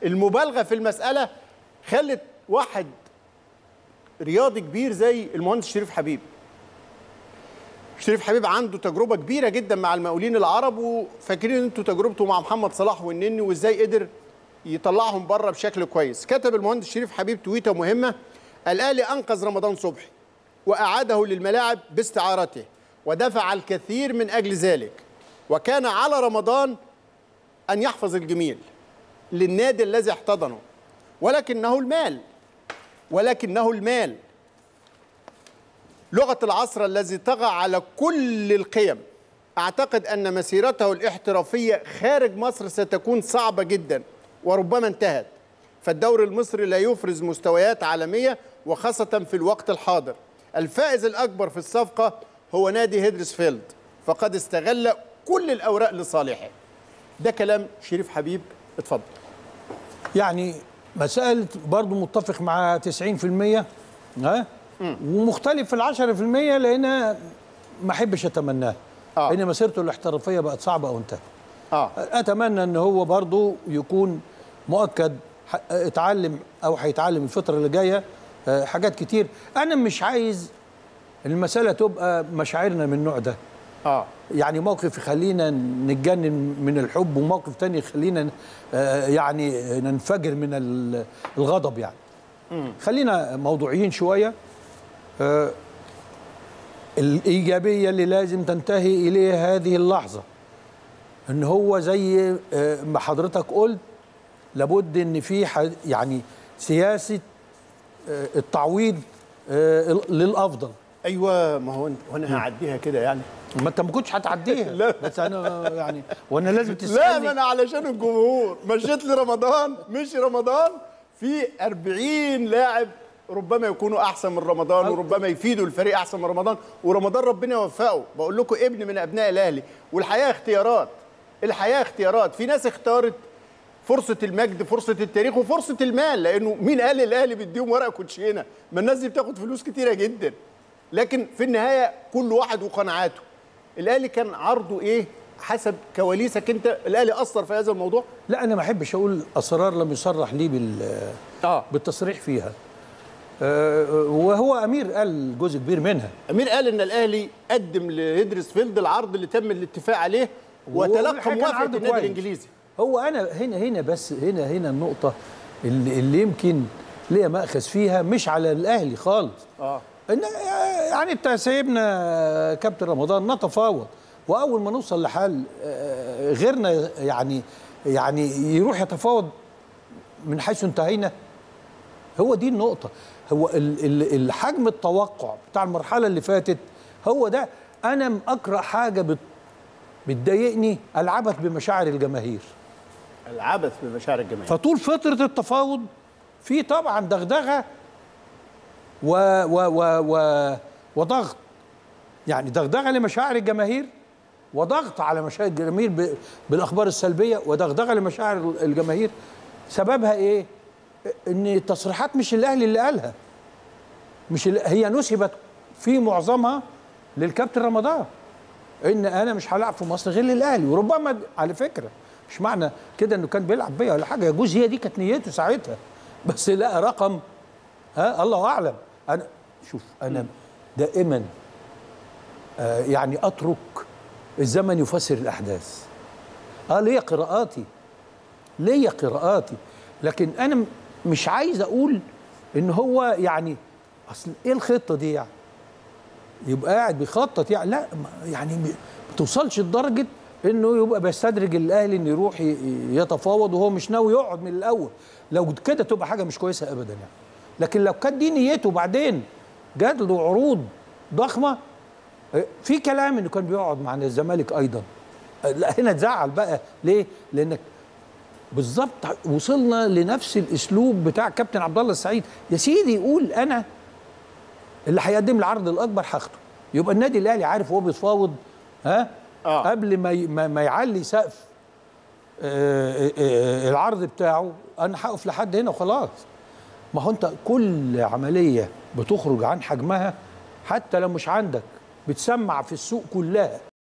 المبالغه في المساله خلت واحد رياضي كبير زي المهندس شريف حبيب شريف حبيب عنده تجربه كبيره جدا مع المقاولين العرب وفاكرين انتوا تجربته مع محمد صلاح والنني وازاي قدر يطلعهم بره بشكل كويس كتب المهندس شريف حبيب تويته مهمه الاهلي انقذ رمضان صبحي واعاده للملاعب باستعارته ودفع الكثير من اجل ذلك وكان على رمضان ان يحفظ الجميل للنادي الذي احتضنه ولكنه المال ولكنه المال لغه العصر الذي طغى على كل القيم اعتقد ان مسيرته الاحترافيه خارج مصر ستكون صعبه جدا وربما انتهت فالدوري المصري لا يفرز مستويات عالميه وخاصه في الوقت الحاضر الفائز الاكبر في الصفقه هو نادي هيدرسفيلد فقد استغل كل الاوراق لصالحه ده كلام شريف حبيب اتفضل يعني مسألة برضو متفق مع 90% ها ومختلف في ال 10% لأن ما أحبش أتمناه آه. لأن مسيرته الاحترافية بقت صعبة أو انتهت اه أتمنى أن هو برضو يكون مؤكد ح- اتعلم أو هيتعلم الفترة اللي جاية آه، حاجات كتير أنا مش عايز المسألة تبقى مشاعرنا من النوع ده اه يعني موقف يخلينا نتجنن من الحب وموقف تاني يخلينا آه، يعني ننفجر من ال- الغضب يعني خلينا موضوعيين شوية آه، الإيجابية اللي لازم تنتهي إليها هذه اللحظة إن هو زي آه، ما حضرتك قلت لابد إن في ح- يعني سياسة آه، التعويض آه، للأفضل ايوه ما هو انت وانا هعديها كده يعني ما انت ما كنتش هتعديها لا. بس انا يعني وانا لازم لا تسالني ما انا علشان الجمهور مشيت لي رمضان مشي رمضان في 40 لاعب ربما يكونوا احسن من رمضان وربما يفيدوا الفريق احسن من رمضان ورمضان ربنا يوفقه بقول لكم ابن من ابناء الاهلي والحياه اختيارات الحياه اختيارات في ناس اختارت فرصه المجد فرصه التاريخ وفرصه المال لانه مين قال الاهلي بيديهم ورقه كوتشينه ما الناس دي بتاخد فلوس كتيره جدا لكن في النهايه كل واحد وقناعاته الاهلي كان عرضه ايه حسب كواليسك انت الاهلي اثر في هذا الموضوع لا انا ما احبش اقول اسرار لم يصرح لي بال اه بالتصريح فيها آه، وهو امير قال جزء كبير منها امير قال ان الاهلي قدم لهيدرسفيلد العرض اللي تم الاتفاق عليه وتلقى والحقيقة كان موافقه عرض النادي كويس. الانجليزي هو انا هنا هنا بس هنا هنا النقطه اللي, اللي يمكن ليا ماخذ فيها مش على الاهلي خالص اه ان يعني انت سايبنا كابتن رمضان نتفاوض واول ما نوصل لحال آه، غيرنا يعني يعني يروح يتفاوض من حيث انتهينا هو دي النقطة هو ال- ال- الحجم التوقع بتاع المرحلة اللي فاتت هو ده أنا أقرأ حاجة بت- بتضايقني العبث بمشاعر الجماهير العبث بمشاعر الجماهير فطول فترة التفاوض في طبعا دغدغة و و و و وضغط يعني دغدغة لمشاعر الجماهير وضغط على مشاعر الجماهير ب- بالأخبار السلبية ودغدغة لمشاعر الجماهير سببها إيه؟ إن التصريحات مش الأهلي اللي قالها مش ال- هي نسبت في معظمها للكابتن رمضان ان انا مش هلعب في مصر غير للاهلي وربما د- على فكره مش معنى كده انه كان بيلعب بيا ولا حاجه يجوز هي دي كانت نيته ساعتها بس لقى رقم ها الله اعلم انا شوف انا دائما آه يعني اترك الزمن يفسر الاحداث اه ليا قراءاتي ليا قراءاتي لكن انا م- مش عايز اقول ان هو يعني اصل ايه الخطه دي يعني يبقى قاعد بيخطط يعني لا ما- يعني ما توصلش لدرجه انه يبقى بيستدرج الاهلي انه يروح ي- يتفاوض وهو مش ناوي يقعد من الاول لو كده تبقى حاجه مش كويسه ابدا يعني لكن لو كانت دي نيته بعدين جات له عروض ضخمه اه، في كلام انه كان بيقعد مع الزمالك ايضا اه، لا هنا تزعل بقى ليه؟ لانك بالظبط وصلنا لنفس الاسلوب بتاع كابتن عبد الله السعيد يا سيدي قول انا اللي هيقدم العرض الاكبر هاخده يبقى النادي الاهلي عارف هو بيتفاوض ها آه. قبل ما ي- ما, ما يعلي سقف آه، آه، آه، العرض بتاعه انا هقف لحد هنا وخلاص ما هو انت كل عمليه بتخرج عن حجمها حتى لو مش عندك بتسمع في السوق كلها